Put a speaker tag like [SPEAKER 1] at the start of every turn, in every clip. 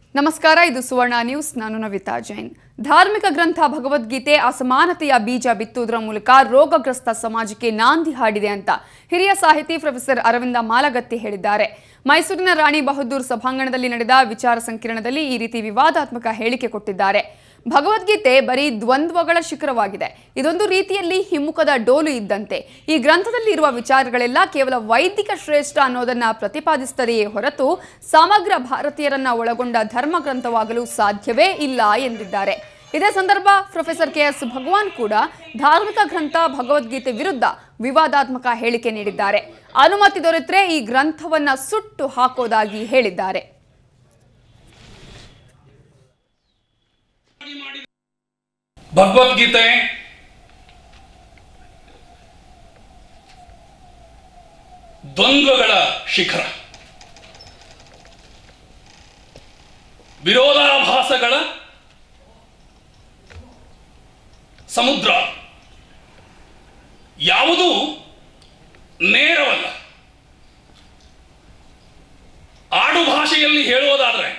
[SPEAKER 1] ನಮಸ್ಕಾರ ಇದು ಸುವರ್ಣ ನ್ಯೂಸ್ ನಾನು ನವಿತಾ ಜೈನ್ ಧಾರ್ಮಿಕ ಗ್ರಂಥ ಭಗವದ್ಗೀತೆ ಅಸಮಾನತೆಯ ಬೀಜ ಬಿತ್ತುವುದರ ಮೂಲಕ ರೋಗಗ್ರಸ್ತ ಸಮಾಜಕ್ಕೆ ನಾಂದಿ ಹಾಡಿದೆ ಅಂತ ಹಿರಿಯ ಸಾಹಿತಿ ಪ್ರೊಫೆಸರ್ ಅರವಿಂದ ಮಾಲಗತ್ತಿ ಹೇಳಿದ್ದಾರೆ ಮೈಸೂರಿನ ರಾಣಿ ಬಹದ್ದೂರ್ ಸಭಾಂಗಣದಲ್ಲಿ ನಡೆದ ವಿಚಾರ ಸಂಕಿರಣದಲ್ಲಿ ಈ ರೀತಿ ವಿವಾದಾತ್ಮಕ ಹೇಳಿಕೆ ಕೊಟ್ಟಿದ್ದಾರೆ ಭಗವದ್ಗೀತೆ ಬರೀ ದ್ವಂದ್ವಗಳ ಶಿಖರವಾಗಿದೆ ಇದೊಂದು ರೀತಿಯಲ್ಲಿ ಹಿಮ್ಮುಖದ ಡೋಲು ಇದ್ದಂತೆ ಈ ಗ್ರಂಥದಲ್ಲಿ ಇರುವ ವಿಚಾರಗಳೆಲ್ಲ ಕೇವಲ ವೈದಿಕ ಶ್ರೇಷ್ಠ ಅನ್ನೋದನ್ನ ಪ್ರತಿಪಾದಿಸುತ್ತದೆಯೇ ಹೊರತು ಸಮಗ್ರ ಭಾರತೀಯರನ್ನ ಒಳಗೊಂಡ ಧರ್ಮ ಗ್ರಂಥವಾಗಲು ಸಾಧ್ಯವೇ ಇಲ್ಲ ಎಂದಿದ್ದಾರೆ ಇದೇ ಸಂದರ್ಭ ಪ್ರೊಫೆಸರ್ ಕೆ ಎಸ್ ಭಗವಾನ್ ಕೂಡ ಧಾರ್ಮಿಕ ಗ್ರಂಥ ಭಗವದ್ಗೀತೆ ವಿರುದ್ಧ ವಿವಾದಾತ್ಮಕ ಹೇಳಿಕೆ ನೀಡಿದ್ದಾರೆ ಅನುಮತಿ ದೊರೆತರೆ ಈ ಗ್ರಂಥವನ್ನ ಸುಟ್ಟು ಹಾಕೋದಾಗಿ ಹೇಳಿದ್ದಾರೆ
[SPEAKER 2] ಭಗವದ್ಗೀತೆ ದ್ವಂದ್ವಗಳ ಶಿಖರ ವಿರೋಧಾಭಾಸಗಳ ಸಮುದ್ರ ಯಾವುದೂ ನೇರವಲ್ಲ ಆಡು ಭಾಷೆಯಲ್ಲಿ ಹೇಳುವುದಾದ್ರೆ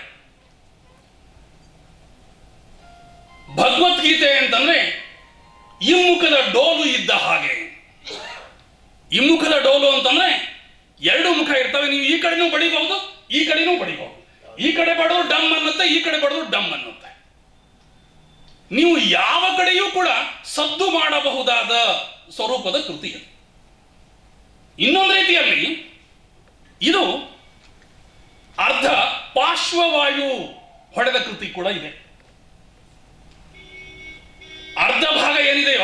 [SPEAKER 2] ಭಗವದ್ಗೀತೆ ಅಂತಂದ್ರೆ ಇಮ್ಮುಖದ ಡೋಲು ಇದ್ದ ಹಾಗೆ ಇಮ್ಮುಖದ ಡೋಲು ಅಂತಂದ್ರೆ ಎರಡು ಮುಖ ಇರ್ತವೆ ನೀವು ಈ ಕಡೆನೂ ಬಡಿಬಹುದು ಈ ಕಡೆನೂ ಬಡಿಬಹುದು ಈ ಕಡೆ ಬಡೋದು ಡಮ್ ಅನ್ನುತ್ತೆ ಈ ಕಡೆ ಬಡೋದು ಡಮ್ ಅನ್ನುತ್ತೆ ನೀವು ಯಾವ ಕಡೆಯೂ ಕೂಡ ಸದ್ದು ಮಾಡಬಹುದಾದ ಸ್ವರೂಪದ ಕೃತಿ ಅದು. ಇನ್ನೊಂದು ರೀತಿಯಲ್ಲಿ ಇದು ಅರ್ಧ ಪಾರ್ಶ್ವವಾಯು ಹೊಡೆದ ಕೃತಿ ಕೂಡ ಇದೆ ಅರ್ಧ ಭಾಗ ಏನಿದೆಯೋ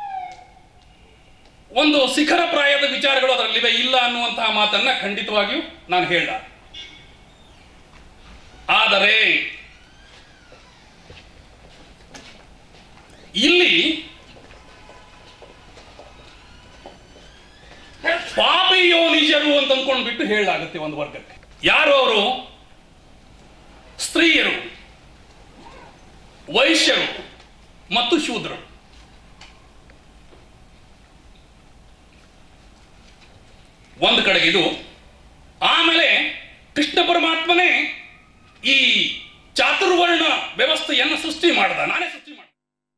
[SPEAKER 2] ಒಂದು ಶಿಖರ ಪ್ರಾಯದ ವಿಚಾರಗಳು ಅದರಲ್ಲಿವೆ ಇಲ್ಲ ಅನ್ನುವಂತಹ ಮಾತನ್ನ ಖಂಡಿತವಾಗಿಯೂ ನಾನು ಹೇಳ ಆದರೆ ಇಲ್ಲಿ ಪಾಪಿಯೋ ನಿಜರು ಅಂತ ಅಂದ್ಕೊಂಡ್ಬಿಟ್ಟು ಹೇಳಲಾಗುತ್ತೆ ಒಂದು ವರ್ಗಕ್ಕೆ ಯಾರು ಅವರು ಸ್ತ್ರೀಯರು ವೈಶ್ಯರು ಮತ್ತು ಶೂದ್ರರು ಒಂದು ಕಡೆಗೆ ಇದು ಆಮೇಲೆ ಕೃಷ್ಣ ಪರಮಾತ್ಮನೇ ಈ ಚಾತುರ್ವರ್ಣ ವ್ಯವಸ್ಥೆಯನ್ನು ಸೃಷ್ಟಿ ಮಾಡ್ದ ನಾನೇ ಸೃಷ್ಟಿ ಮಾಡ್ದ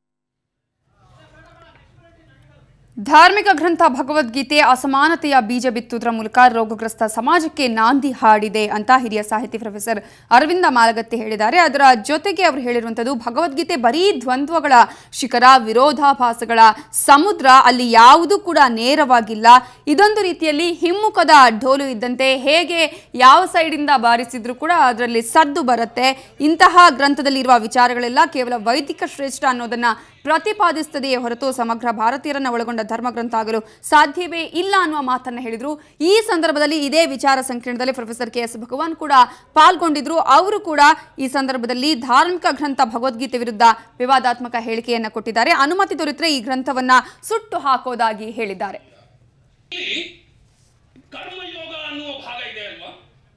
[SPEAKER 1] ಧಾರ್ಮಿಕ ಗ್ರಂಥ ಭಗವದ್ಗೀತೆ ಅಸಮಾನತೆಯ ಬೀಜ ಬಿತ್ತುವುದರ ಮೂಲಕ ರೋಗಗ್ರಸ್ತ ಸಮಾಜಕ್ಕೆ ನಾಂದಿ ಹಾಡಿದೆ ಅಂತ ಹಿರಿಯ ಸಾಹಿತಿ ಪ್ರೊಫೆಸರ್ ಅರವಿಂದ ಮಾಲಗತ್ತಿ ಹೇಳಿದ್ದಾರೆ ಅದರ ಜೊತೆಗೆ ಅವರು ಹೇಳಿರುವಂಥದ್ದು ಭಗವದ್ಗೀತೆ ಬರೀ ದ್ವಂದ್ವಗಳ ಶಿಖರ ವಿರೋಧಾಭಾಸಗಳ ಸಮುದ್ರ ಅಲ್ಲಿ ಯಾವುದೂ ಕೂಡ ನೇರವಾಗಿಲ್ಲ ಇದೊಂದು ರೀತಿಯಲ್ಲಿ ಹಿಮ್ಮುಖದ ಢೋಲು ಇದ್ದಂತೆ ಹೇಗೆ ಯಾವ ಸೈಡಿಂದ ಬಾರಿಸಿದ್ರು ಕೂಡ ಅದರಲ್ಲಿ ಸದ್ದು ಬರುತ್ತೆ ಇಂತಹ ಗ್ರಂಥದಲ್ಲಿರುವ ವಿಚಾರಗಳೆಲ್ಲ ಕೇವಲ ವೈದಿಕ ಶ್ರೇಷ್ಠ ಅನ್ನೋದನ್ನ ಪ್ರತಿಪಾದಿಸುತ್ತದೆಯೇ ಹೊರತು ಸಮಗ್ರ ಭಾರತೀಯರನ್ನ ಒಳಗೊಂಡ ಧರ್ಮಗ್ರಂಥ ಆಗಲು ಸಾಧ್ಯವೇ ಇಲ್ಲ ಅನ್ನುವ ಮಾತನ್ನ ಹೇಳಿದ್ರು ಈ ಸಂದರ್ಭದಲ್ಲಿ ಇದೇ ವಿಚಾರ ಸಂಕಿರಣದಲ್ಲಿ ಪ್ರೊಫೆಸರ್ ಕೆ ಎಸ್ ಭಗವಾನ್ ಕೂಡ ಪಾಲ್ಗೊಂಡಿದ್ರು ಅವರು ಕೂಡ ಈ ಸಂದರ್ಭದಲ್ಲಿ ಧಾರ್ಮಿಕ ಗ್ರಂಥ ಭಗವದ್ಗೀತೆ ವಿರುದ್ಧ ವಿವಾದಾತ್ಮಕ ಹೇಳಿಕೆಯನ್ನ ಕೊಟ್ಟಿದ್ದಾರೆ ಅನುಮತಿ ದೊರೆತರೆ ಈ ಗ್ರಂಥವನ್ನ ಸುಟ್ಟು ಹಾಕೋದಾಗಿ ಹೇಳಿದ್ದಾರೆ
[SPEAKER 2] ಇಲ್ಲಿ ಕರ್ಮಯೋಗ ಅನ್ನುವ ಭಾಗ ಇದೆ ಅಲ್ವಾ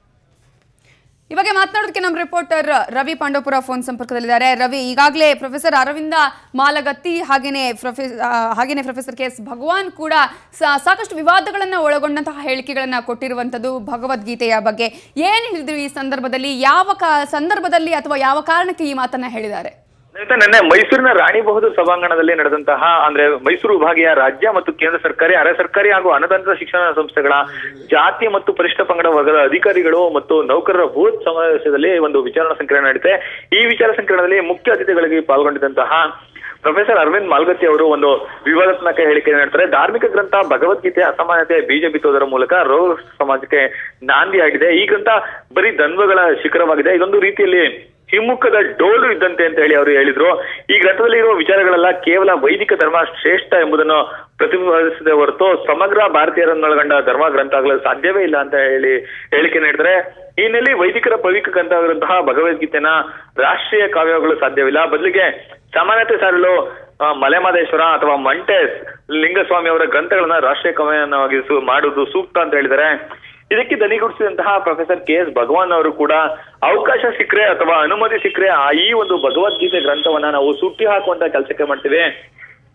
[SPEAKER 1] ಈ ಬಗ್ಗೆ ಮಾತನಾಡೋದಕ್ಕೆ ನಮ್ಮ ರಿಪೋರ್ಟರ್ ರವಿ ಪಾಂಡವಪುರ ಫೋನ್ ಸಂಪರ್ಕದಲ್ಲಿದ್ದಾರೆ ರವಿ ಈಗಾಗಲೇ ಪ್ರೊಫೆಸರ್ ಅರವಿಂದ ಮಾಲಗತ್ತಿ ಹಾಗೇನೆ ಪ್ರೊಫೆ ಆ, ಹಾಗೇನೆ ಪ್ರೊಫೆಸರ್ ಕೆ ಎಸ್ ಭಗವಾನ್ ಕೂಡ ಸಾ- ಸಾಕಷ್ಟು ವಿವಾದಗಳನ್ನು ಒಳಗೊಂಡಂತಹ ಹೇಳಿಕೆಗಳನ್ನು ಕೊಟ್ಟಿರುವಂಥದ್ದು ಭಗವದ್ಗೀತೆಯ ಬಗ್ಗೆ ಏನು ಹೇಳಿದ್ರು ಈ ಸಂದರ್ಭದಲ್ಲಿ ಯಾವ ಕಾ ಸಂದರ್ಭದಲ್ಲಿ ಅಥವಾ ಯಾವ ಕಾರಣಕ್ಕೆ ಈ ಮಾತನ್ನ ಹೇಳಿದ್ದಾರೆ
[SPEAKER 3] ಸ್ನೇಹಿತರೆ, ನಿನ್ನೆ ಮೈಸೂರಿನ ರಾಣಿ ಬಹದ್ದೂರ್ ಸಭಾಂಗಣದಲ್ಲಿ ನಡೆದಂತಹ ಅಂದ್ರೆ ಮೈಸೂರು ವಿಭಾಗೀಯ ರಾಜ್ಯ ಮತ್ತು ಕೇಂದ್ರ ಸರ್ಕಾರಿ ಅರೆ ಸರ್ಕಾರಿ ಹಾಗೂ ಅನುದಾನಿತ ಶಿಕ್ಷಣ ಸಂಸ್ಥೆಗಳ ಜಾತಿ ಮತ್ತು ಪರಿಶಿಷ್ಟ ಪಂಗಡ ವರ್ಗದ ಅಧಿಕಾರಿಗಳು ಮತ್ತು ನೌಕರರ ಬೃಹತ್ ಸಮಾವೇಶದಲ್ಲಿ ಒಂದು ವಿಚಾರಣಾ ಸಂಕಿರಣ ನಡೆಯುತ್ತೆ ಈ ವಿಚಾರ ಸಂಕಿರಣದಲ್ಲಿ ಮುಖ್ಯ ಅತಿಥಿಗಳಿಗೆ ಪಾಲ್ಗೊಂಡಿದ್ದಂತಹ ಪ್ರೊಫೆಸರ್ ಅರವಿಂದ್ ಮಾಲ್ಗತ್ತಿ ಅವರು ಒಂದು ವಿವಾದಾತ್ಮಕ ಹೇಳಿಕೆ ನೀಡ್ತಾರೆ ಧಾರ್ಮಿಕ ಗ್ರಂಥ ಭಗವದ್ಗೀತೆ ಅಸಮಾನತೆ ಬೀಜ ಬಿತ್ತುವುದರ ಮೂಲಕ ರೋಗ ಸಮಾಜಕ್ಕೆ ನಾಂದಿಯಾಗಿದೆ ಈ ಗ್ರಂಥ ಬರೀ ದ್ವಂದ್ವಗಳ ಶಿಖರವಾಗಿದೆ ಇದೊಂದು ರೀತಿಯಲ್ಲಿ ಹಿಮ್ಮುಖದ ಡೋಲು ಇದ್ದಂತೆ ಅಂತ ಹೇಳಿ ಅವರು ಹೇಳಿದ್ರು ಈ ಗ್ರಂಥದಲ್ಲಿ ಇರುವ ವಿಚಾರಗಳೆಲ್ಲ ಕೇವಲ ವೈದಿಕ ಧರ್ಮ ಶ್ರೇಷ್ಠ ಎಂಬುದನ್ನು ಪ್ರತಿಪಾದಿಸದೆ ಹೊರತು ಸಮಗ್ರ ಭಾರತೀಯರನ್ನೊಳಗೊಂಡ ಧರ್ಮ ಗ್ರಂಥ ಆಗಲು ಸಾಧ್ಯವೇ ಇಲ್ಲ ಅಂತ ಹೇಳಿ ಹೇಳಿಕೆ ನೀಡಿದ್ರೆ ಈ ಹಿನ್ನೆಲೆ ವೈದಿಕರ ಪವಿತ್ರ ಗ್ರಂಥವಾಗಿರುವಂತಹ ಭಗವದ್ಗೀತೆನ ರಾಷ್ಟ್ರೀಯ ಕಾವ್ಯಗಳು ಸಾಧ್ಯವಿಲ್ಲ ಬದಲಿಗೆ ಸಮಾನತೆ ಸಾರಲು ಆ, ಮಲೆಮಹದೇಶ್ವರ ಅಥವಾ ಮಂಟೇಸ್ ಲಿಂಗಸ್ವಾಮಿ ಅವರ ಗ್ರಂಥಗಳನ್ನ ರಾಷ್ಟ್ರೀಯ ಕಾವ್ಯವಾಗಿ ಸು- ಮಾಡುವುದು ಸೂಕ್ತ ಅಂತ ಹೇಳಿದ್ದಾರೆ ಇದಕ್ಕೆ ದನಿಗೂಡಿಸಿದಂತಹ ಪ್ರೊಫೆಸರ್ ಕೆ ಎಸ್ ಭಗವಾನ್ ಅವರು ಕೂಡ ಅವಕಾಶ ಸಿಕ್ಕರೆ ಅಥವಾ ಅನುಮತಿ ಸಿಕ್ಕರೆ ಆ ಈ ಒಂದು ಭಗವದ್ಗೀತೆ ಗ್ರಂಥವನ್ನ ನಾವು ಸುಟ್ಟಿ ಹಾಕುವಂತ ಕೆಲಸಕ್ಕೆ ಮಾಡ್ತೀವಿ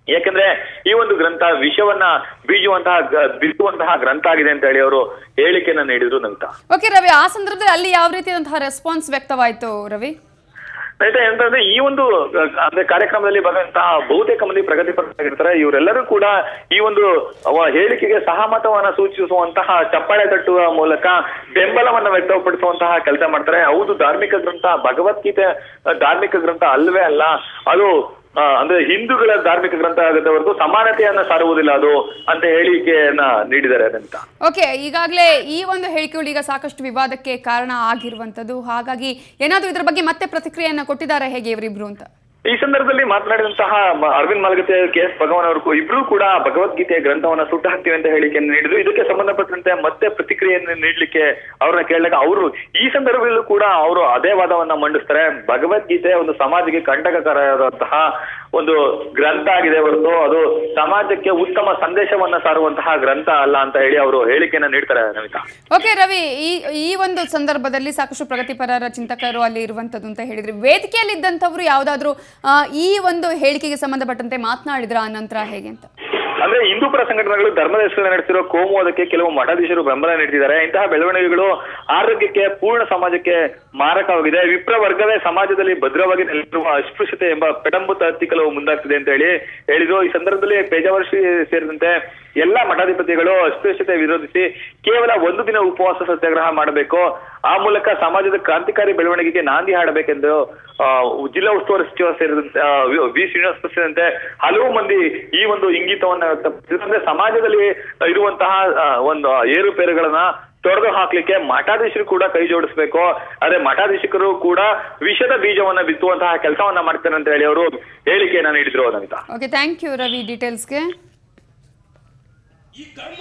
[SPEAKER 3] ಯಾಕಂದ್ರೆ ಈ ಒಂದು ಗ್ರಂಥ ವಿಷವನ್ನ ಬೀಜುವಂತಹ ಗ- ಬಿತ್ತುವಂತಹ ಗ್ರಂಥ ಆಗಿದೆ ಅಂತ ಹೇಳಿ ಅವರು ಹೇಳಿಕೆಯನ್ನ ನೀಡಿದ್ರು ನಮಿತಾ
[SPEAKER 1] ಓಕೆ ರವಿ ಆ ಸಂದರ್ಭದಲ್ಲಿ ಅಲ್ಲಿ ಯಾವ ರೀತಿಯಾದಂತಹ ರೆಸ್ಪಾನ್ಸ್ ವ್ಯಕ್ತವಾಯಿತು ರವಿ
[SPEAKER 3] ಆಯ್ತಾ ಎಂತಂದ್ರೆ ಈ ಒಂದು ಅಹ್, ಅಂದ್ರೆ ಕಾರ್ಯಕ್ರಮದಲ್ಲಿ ಬರುವಂತಹ ಬಹುತೇಕ ಮಂದಿ ಪ್ರಗತಿಪರರಾಗಿರ್ತಾರೆ ಇವರೆಲ್ಲರೂ ಕೂಡ ಈ ಒಂದು ಅವ ಹೇಳಿಕೆಗೆ ಸಹಮತವನ್ನ ಸೂಚಿಸುವಂತಹ ಚಪ್ಪಾಳೆ ತಟ್ಟುವ ಮೂಲಕ ಬೆಂಬಲವನ್ನ ವ್ಯಕ್ತಪಡಿಸುವಂತಹ ಕೆಲಸ ಮಾಡ್ತಾರೆ ಹೌದು ಧಾರ್ಮಿಕ ಗ್ರಂಥ ಭಗವದ್ಗೀತೆ ಅಹ್, ಧಾರ್ಮಿಕ ಗ್ರಂಥ ಅಲ್ವೇ ಅಲ್ಲ ಅದು ಆ, ಅಂದ್ರೆ ಹಿಂದೂಗಳ ಧಾರ್ಮಿಕ ಗ್ರಂಥ ಆಗುತ್ತೆ ಹೊರತು ಸಮಾನತೆಯನ್ನ ಸಾರುವುದಿಲ್ಲ ಅದು ಅಂತ ಹೇಳಿಕೆಯನ್ನ ನೀಡಿದ್ದಾರೆ ಅಂತ
[SPEAKER 1] ಓಕೆ ಈಗಾಗಲೇ ಈ ಒಂದು ಹೇಳಿಕೆಗಳು ಈಗ ಸಾಕಷ್ಟು ವಿವಾದಕ್ಕೆ ಕಾರಣ ಆಗಿರುವಂಥದ್ದು ಹಾಗಾಗಿ ಏನಾದರೂ ಇದ್ರ ಬಗ್ಗೆ ಮತ್ತೆ ಪ್ರತಿಕ್ರಿಯೆಯನ್ನ ಕೊಟ್ಟಿದ್ದಾರೆ ಹೇಗೆ ಇವರಿಬ್ರು ಅಂತ
[SPEAKER 3] ಈ ಸಂದರ್ಭದಲ್ಲಿ ಮಾತನಾಡಿದಂತಹ ಮ- ಅರವಿಂದ್ ಮಾಲ್ಗತೆ ಕೆ ಎಸ್ ಭಗವಾನ್ ಅವರು ಇಬ್ರು ಕೂಡ ಭಗವದ್ಗೀತೆಯ ಗ್ರಂಥವನ್ನ ಸುಟ್ಟು ಹಾಕ್ತೀವಿ ಅಂತ ಹೇಳಿಕೆಯನ್ನು ನೀಡಿದ್ರು ಇದಕ್ಕೆ ಸಂಬಂಧಪಟ್ಟಂತೆ ಮತ್ತೆ ಪ್ರತಿಕ್ರಿಯೆಯನ್ನು ನೀಡಲಿಕ್ಕೆ ಅವ್ರನ್ನ ಕೇಳಿದಾಗ ಅವರು ಈ ಸಂದರ್ಭದಲ್ಲೂ ಕೂಡ ಅವರು ಅದೇ ವಾದವನ್ನ ಮಂಡಿಸ್ತಾರೆ ಭಗವದ್ಗೀತೆ ಒಂದು ಸಮಾಜಕ್ಕೆ ಕಂಟಕಕರವಾದಂತಹ ಒಂದು ಗ್ರಂಥ ಆಗಿದೆ ಹೊರತು ಅದು ಸಮಾಜಕ್ಕೆ ಉತ್ತಮ ಸಂದೇಶವನ್ನ ಸಾರುವಂತಹ ಗ್ರಂಥ ಅಲ್ಲ ಅಂತ ಹೇಳಿ ಅವರು ಹೇಳಿಕೆಯನ್ನ ನೀಡ್ತಾರೆ ನಮಿತಾ
[SPEAKER 1] ಓಕೆ ರವಿ ಈ ಈ ಒಂದು ಸಂದರ್ಭದಲ್ಲಿ ಸಾಕಷ್ಟು ಪ್ರಗತಿಪರರ ಚಿಂತಕರು ಅಲ್ಲಿ ಇರುವಂಥದ್ದು ಅಂತ ಹೇಳಿದ್ರಿ ವೇದಿಕೆಯಲ್ಲಿ ಇದ್ದಂಥವ್ರು ಯಾವುದಾದ್ರೂ ಆ, ಈ ಒಂದು ಹೇಳಿಕೆಗೆ ಸಂಬಂಧಪಟ್ಟಂತೆ ಮಾತನಾಡಿದ್ರ ನಂತರ ಹೇಗೆ ಅಂತ
[SPEAKER 3] ಅಂದ್ರೆ ಹಿಂದೂಪರ ಸಂಘಟನೆಗಳು ಧರ್ಮದ ಹೆಸರಲ್ಲಿ ನಡೆಸಿರೋ ಕೋಮುವಾದಕ್ಕೆ ಕೆಲವು ಮಠಾಧೀಶರು ಬೆಂಬಲ ನೀಡ್ತಿದ್ದಾರೆ ಇಂತಹ ಬೆಳವಣಿಗೆಗಳು ಆರೋಗ್ಯಕ್ಕೆ ಪೂರ್ಣ ಸಮಾಜಕ್ಕೆ ಮಾರಕವಾಗಿದೆ ವಿಪ್ರ ವರ್ಗವೇ ಸಮಾಜದಲ್ಲಿ ಭದ್ರವಾಗಿ ನೆಲೆಸಿರುವ ಅಸ್ಪೃಶ್ಯತೆ ಎಂಬ ಪೆಡಂಬುತ ಹತ್ತಿಕ್ಕಲು ಮುಂದಾಗ್ತಿದೆ ಅಂತ ಹೇಳಿ ಹೇಳಿದ್ರು ಈ ಸಂದರ್ಭದಲ್ಲಿ ಪೇಜಾವರ್ಷಿ ಸೇರಿದಂತೆ ಎಲ್ಲಾ ಮಠಾಧಿಪತಿಗಳು ಅಸ್ಪೃಶ್ಯತೆ ವಿರೋಧಿಸಿ ಕೇವಲ ಒಂದು ದಿನ ಉಪವಾಸ ಸತ್ಯಾಗ್ರಹ ಮಾಡಬೇಕು ಆ ಮೂಲಕ ಸಮಾಜದ ಕ್ರಾಂತಿಕಾರಿ ಬೆಳವಣಿಗೆಗೆ ನಾಂದಿ ಹಾಡಬೇಕೆಂದು ಆ, ಜಿಲ್ಲಾ ಉಸ್ತುವಾರಿ ಸಚಿವ ಸೇರಿದಂತೆ ಆ, ವಿ- ವಿ ಶ್ರೀನಿವಾಸ್ ಸೇರಿದಂತೆ ಹಲವು ಮಂದಿ ಈ ಒಂದು ಇಂಗಿತವನ್ನ ವ್ಯಕ್ತಪಡಿಸಿದ್ರು ಅಂದ್ರೆ ಸಮಾಜದಲ್ಲಿ ಇರುವಂತಹ ಆ, ಒಂದು ಏರುಪೇರುಗಳನ್ನ ತೊಡೆದು ಹಾಕ್ಲಿಕ್ಕೆ ಮಠಾಧೀಶರು ಕೂಡ ಕೈ ಜೋಡಿಸ್ಬೇಕು ಆದ್ರೆ ಮಠಾಧೀಶಕರು ಕೂಡ ವಿಷದ ಬೀಜವನ್ನ ಬಿತ್ತುವಂತಹ ಕೆಲಸವನ್ನ ಮಾಡ್ತಾರೆ ಅಂತ ಹೇಳಿ ಅವರು ಹೇಳಿಕೆಯನ್ನ ನೀಡಿದ್ರು Namita
[SPEAKER 1] okay thank you Ravi ಡೀಟೇಲ್ಸ್ಗೆ
[SPEAKER 2] ಈ ಕರ್ಮ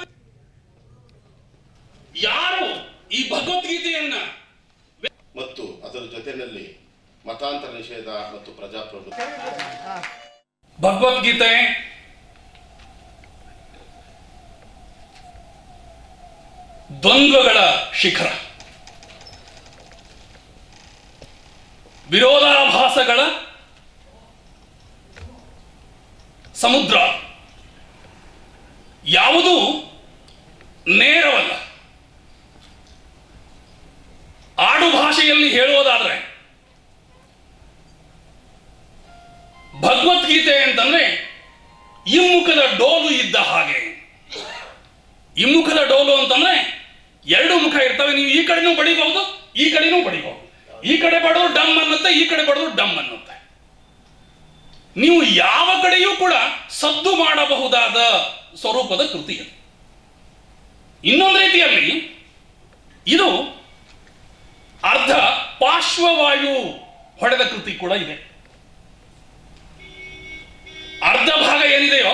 [SPEAKER 2] ಯಾರು ಈ ಭಗವದ್ಗೀತೆಯನ್ನ
[SPEAKER 4] ಮತ್ತು ಅದರ ಜೊತೆಯಲ್ಲಿ ಮತಾಂತರ ನಿಷೇಧ ಮತ್ತು ಪ್ರಜಾಪ್ರಭುತ್ವ
[SPEAKER 2] ಭಗವದ್ಗೀತೆ ದ್ವಂದ್ವಗಳ ಶಿಖರ ವಿರೋಧಾಭಾಸಗಳ ಸಮುದ್ರ ಯಾವುದೂ ನೇರವಲ್ಲ ಆಡು ಭಾಷೆಯಲ್ಲಿ ಹೇಳುವುದಾದ್ರೆ ಭಗವದ್ಗೀತೆ ಅಂತಂದ್ರೆ ಇಮ್ಮುಖದ ಡೋಲು ಇದ್ದ ಹಾಗೆ ಇಮ್ಮುಖದ ಡೋಲು ಅಂತಂದ್ರೆ ಎರಡು ಮುಖ ಇರ್ತವೆ ನೀವು ಈ ಕಡೆನೂ ಬಡಿಬಹುದು ಈ ಕಡೆನೂ ಬಡಿಬಹುದು ಈ ಕಡೆ ಬಡೋದು ಡಮ್ ಅನ್ನುತ್ತೆ ಈ ಕಡೆ ಬಡೋದು ಡಮ್ ಅನ್ನುತ್ತೆ ನೀವು ಯಾವ ಕಡೆಯೂ ಕೂಡ ಸದ್ದು ಮಾಡಬಹುದಾದ ಸ್ವರೂಪದ ಕೃತಿ ಅದು. ಇನ್ನೊಂದು ರೀತಿಯಲ್ಲಿ ಇದು ಅರ್ಧ ಪಾರ್ಶ್ವವಾಯು ಹೊಡೆದ ಕೃತಿ ಕೂಡ ಇದೆ ಅರ್ಧ ಭಾಗ ಏನಿದೆಯೋ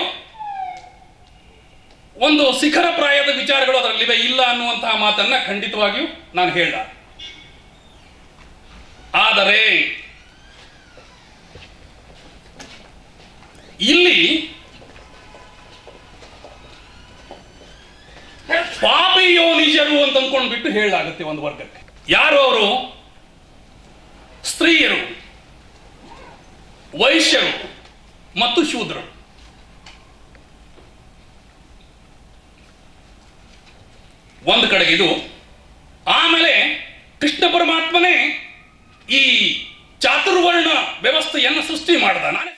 [SPEAKER 2] ಒಂದು ಶಿಖರ ಪ್ರಾಯದ ವಿಚಾರಗಳು ಅದರಲ್ಲಿವೆ ಇಲ್ಲ ಅನ್ನುವಂತಹ ಮಾತನ್ನ ಖಂಡಿತವಾಗಿಯೂ ನಾನು ಹೇಳ ಆದರೆ ಇಲ್ಲಿ ಪಾಪಿಯೋ ನಿಜರು ಅಂತ ಅಂದ್ಕೊಂಡ್ಬಿಟ್ಟು ಹೇಳಲಾಗುತ್ತೆ ಒಂದು ವರ್ಗಕ್ಕೆ ಯಾರು ಅವರು ಸ್ತ್ರೀಯರು ವೈಶ್ಯರು ಮತ್ತು ಶೂದ್ರರು ಒಂದು ಕಡೆಗೆ ಇದು ಆಮೇಲೆ ಕೃಷ್ಣ ಪರಮಾತ್ಮನೇ ಈ ಚಾತುರ್ವರ್ಣ ವ್ಯವಸ್ಥೆಯನ್ನು ಸೃಷ್ಟಿ ಮಾಡಿದ ನಾನೇ